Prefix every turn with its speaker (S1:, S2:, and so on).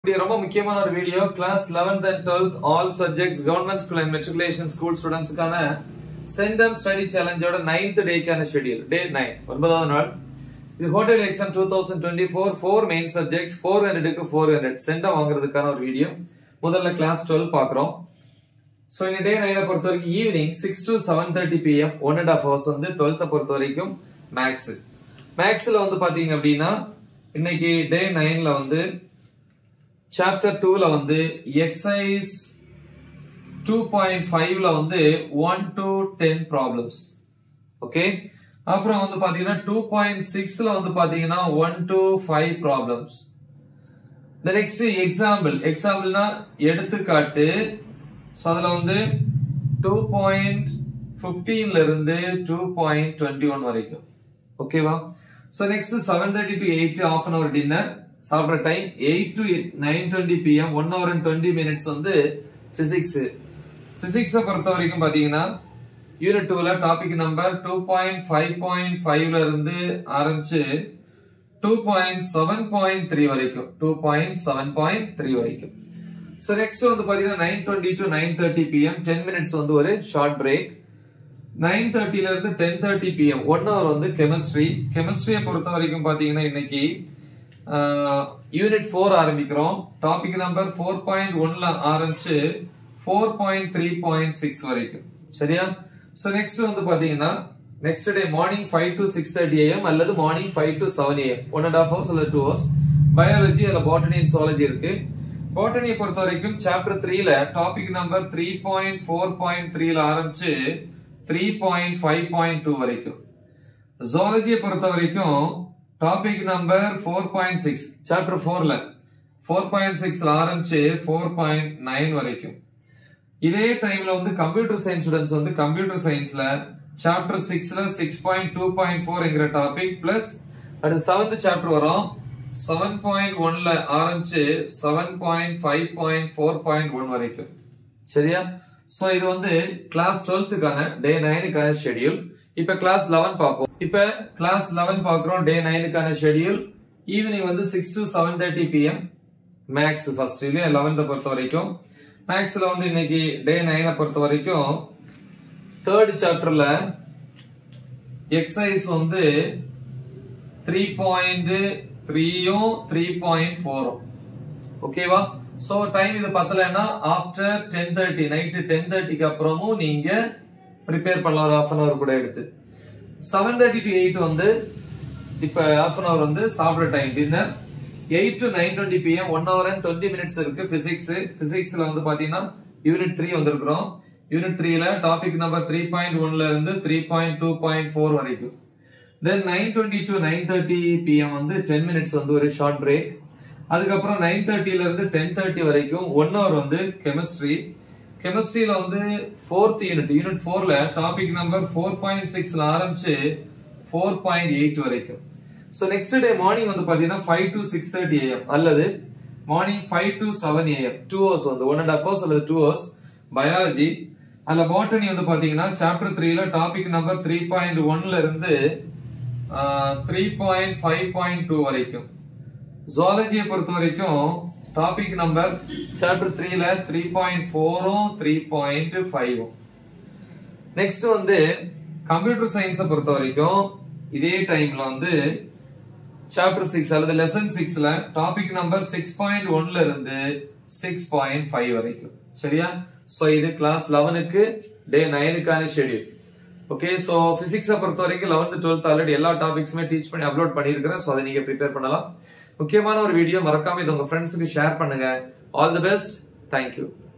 S1: இது ரொம்ப முக்கியமான ஒரு video class 11th and 12th all subjects government school and matriculation school ஸ்டூடெண்ட்ஸ்க்கான சென்டம் ஸ்டடி சேலஞ்சோட நைன்த் டேக்கான ஷெட்யூல் டே நைன் ஒன்பதாவது நாள் இது ஹோட்டல் exam two thousand twenty four four main subjects four ஹண்ட்ரடுக்கு ஃபோர் ஹண்ட்ரட் சென்டம் வாங்குறதுக்கான ஒரு வீடியோ முதல்ல கிளாஸ் டுவெல் பாக்குறோம் ஸோ இந்த டே நைனை பொறுத்த வரைக்கும் evening six to seven thirty PM one and half hours வந்து டுவெல்த்தை பொறுத்த வரைக்கும் மேக்ஸ் மேக்ஸ்ல வந்து பாத்தீங்க அப்படின்னா இன்னைக்கு டே நைன்ல வந்து சாப்டர் டூல வந்து எக்ஸைஸ் டூ பாயிண்ட் ஃபைவ்ல வந்து one to ten problems okay அப்புறம் வந்து பாத்தீங்கன்னா டூ பாயிண்ட் சிக்ஸ்ல வந்து பாத்தீங்கன்னா ஒன் டு ஃபைவ் ப்ராப்ளம்ஸ் இந்த நெக்ஸ்ட் எக்ஸாம்பிள் எக்ஸாம்பிள்னா எடுத்துக்காட்டு ஸோ அதில் வந்து டூ பாயிண்ட் ஃபிஃப்டீன்ல இருந்து டூ பாயிண்ட் டுவெண்ட்டி ஒன் வரைக்கும் ஓகேவா so next seven thirty to eight half an hour dinner சாப்பிட்ற time eight to nine twenty PM one hour and twenty minutes வந்து பிசிக்ஸ் பிசிக்ஸை பொறுத்த வரைக்கும் பார்த்தீங்கன்னா யூனிட் டூல topic number two point five point ஃபைவ்ல இருந்து ஆரம்பிச்சு two point seven point three வரைக்கும் two point seven point three வரைக்கும் ஸோ நெக்ஸ்ட் வந்து பாத்தீங்கன்னா nine twenty to nine thirty PM ten minutes வந்து ஒரு ஷார்ட் பிரேக் நைன் தேர்ட்டில இருந்து ten thirty PM one hour வந்து கெமிஸ்ட்ரி கெமிஸ்ட்ரியை பொறுத்த வரைக்கும் பாத்தீங்கன்னா இன்னைக்கு யூனிட் ஃபோர் ஆரம்பிக்கிறோம் டாபிக் நம்பர் ஃபோர் பாயிண்ட் ஒன்ல ஆரம்பிச்சு four point three point six வரைக்கும் சரியா ஸோ நெக்ஸ்ட் வந்து பாத்தீங்கன்னா next day morning five to six thirty AM அல்லது morning five to seven AM one and half hours அல்லது டூ ஹவர்ஸ் பயாலஜி அல்ல botany and zoology இருக்கு பாட்டனியை பொறுத்த வரைக்கும் சாப்டர் த்ரீல topic number three point four point த்ரீல ஆரம்பிச்சு three point five point two வரைக்கும் ஜுவாலஜியை பொறுத்த வரைக்கும் topic number four point six chapter ஃபோர்ல ஃபோர் பாயிண்ட் சிக்ஸ்ல ஆரம்பிச்சு ஃபோர் பாயிண்ட் நைன் வரைக்கும் இதே டைம்ல வந்து கம்ப்யூட்டர் சயின்ஸ் ஸ்டூடெண்ட்ஸ் வந்து கம்ப்யூட்டர் சயின்ஸ்ல சாப்டர் சிக்ஸ்ல சிக்ஸ் பாயிண்ட் டூ பாயிண்ட் ஃபோர்ங்கிற டாபிக் பிளஸ் அடுத்து செவன்த் சாப்டர் வரும் செவன் பாயிண்ட் ஒன்ல ஆரம்பிச்சு seven point five point four point one வரைக்கும் சரியா சோ இது வந்து கிளாஸ் டுவெல்த்துக்கான டே நைனுக்கான ஷெடியூல் இப்ப கிளாஸ் லெவன் பார்ப்போம் இப்ப கிளாஸ் லெவன் பாக்குறோம் டே நைனுக்கான ஷெடியூல் ஈவினிங் வந்து six to seven thirty PM maths first இல்லையா லெவன்த்தை பொறுத்த வரைக்கும் மேக்ஸ்ல வந்து இன்னைக்கு டே நைனை பொறுத்த வரைக்கும் தேர்ட் சாப்டர்ல எக்ஸசைஸ் வந்து த்ரீ பாயிண்ட் த்ரீயும் த்ரீ பாயிண்ட் ஃபோரும் ஓகேவா சோ டைம் இது பத்தலைன்னா after ten thirty night ten தேர்ட்டிக்கு அப்புறமும் நீங்க ப்ரிப்பேர் பண்ணலாம் ஒரு ஹாஃப் அன் அவர் கூட எடுத்து செவன் தேர்ட்டி டு எயிட் வந்து இப்ப ஹாஃப் அன் அவர் வந்து சாப்பிட்ற time dinner eight to nine twenty PM one hour and twenty minutes இருக்கு பிசிக்ஸ் பிசிக்ஸ்ல வந்து பாத்தீங்கன்னா யூனிட் த்ரீ வந்திருக்கிறோம் யூனிட் த்ரீல டாபிக் நம்பர் த்ரீ பாயிண்ட் ஒன்ல இருந்து three point two point four வரைக்கும் then nine twenty to nine thirty PM வந்து டென் மினிட்ஸ் வந்து ஒரு ஷார்ட் பிரேக் அதுக்கப்புறம் நைன் தேர்ட்டில இருந்து டென் தேர்ட்டி வரைக்கும் ஒன் ஹவர் வந்து கெமிஸ்ட்ரி கெமிஸ்ட்ரியில வந்து ஃபோர்த் யூனிட் யூனிட் ஃபோர்ல டாபிக் நம்பர் ஃபோர் பாயிண்ட் சிக்ஸ்ல ஆரம்பிச்சு ஃபோர் பாயிண்ட் எயிட் வரைக்கும் ஸோ நெக்ஸ்ட் டே மார்னிங் வந்து பாத்தீங்கன்னா five to six thirty AM அல்லது morning five to seven AM two hours வந்து ஒன் அண்ட் ஹாஃப் ஹவர்ஸ் அல்லது டூ ஹவர்ஸ் பயாலஜி அதுல பாட்டனி வந்து பாத்தீங்கன்னா சாப்டர் த்ரீல டாபிக் நம்பர் த்ரீ பாயிண்ட் ஒன்ல இருந்து three point five point two வரைக்கும் ஜுவாலஜியை பொறுத்த வரைக்கும் டாபிக் நம்பர் சாப்டர் த்ரீல த்ரீ பாயிண்ட் ஃபோரும் த்ரீ பாயிண்ட் ஃபைவும் நெக்ஸ்ட் வந்து கம்ப்யூட்டர் சயின்ஸை பொறுத்த வரைக்கும் இதே டைம்ல வந்து சாப்டர் சிக்ஸ் அல்லது லெசன் சிக்ஸ்ல டாபிக் நம்பர் சிக்ஸ் பாயிண்ட் ஒன்ல இருந்து சிக்ஸ் பாயிண்ட் ஃபைவ் வரைக்கும் சரியா சோ இது கிளாஸ் லெவனுக்கு டே நைனுக்கான ஷெடியூல் ஓகே சோ பிசிக்ஸை பொறுத்த வரைக்கும் லெவன்த் டுவெல்த் ஆல்ரெடி எல்லா டாபிக்ஸுமே டீச் பண்ணி அப்லோட் பண்ணியிருக்கிறேன் ஸோ அதை நீங்க ப்ரிப்பேர் பண்ணலாம் முக்கியமான ஒரு வீடியோ மறக்காம இது உங்க ஃப்ரெண்ட்ஸுக்கு ஷேர் பண்ணுங்க ஆல் தி பெஸ்ட் தேங்க்யூ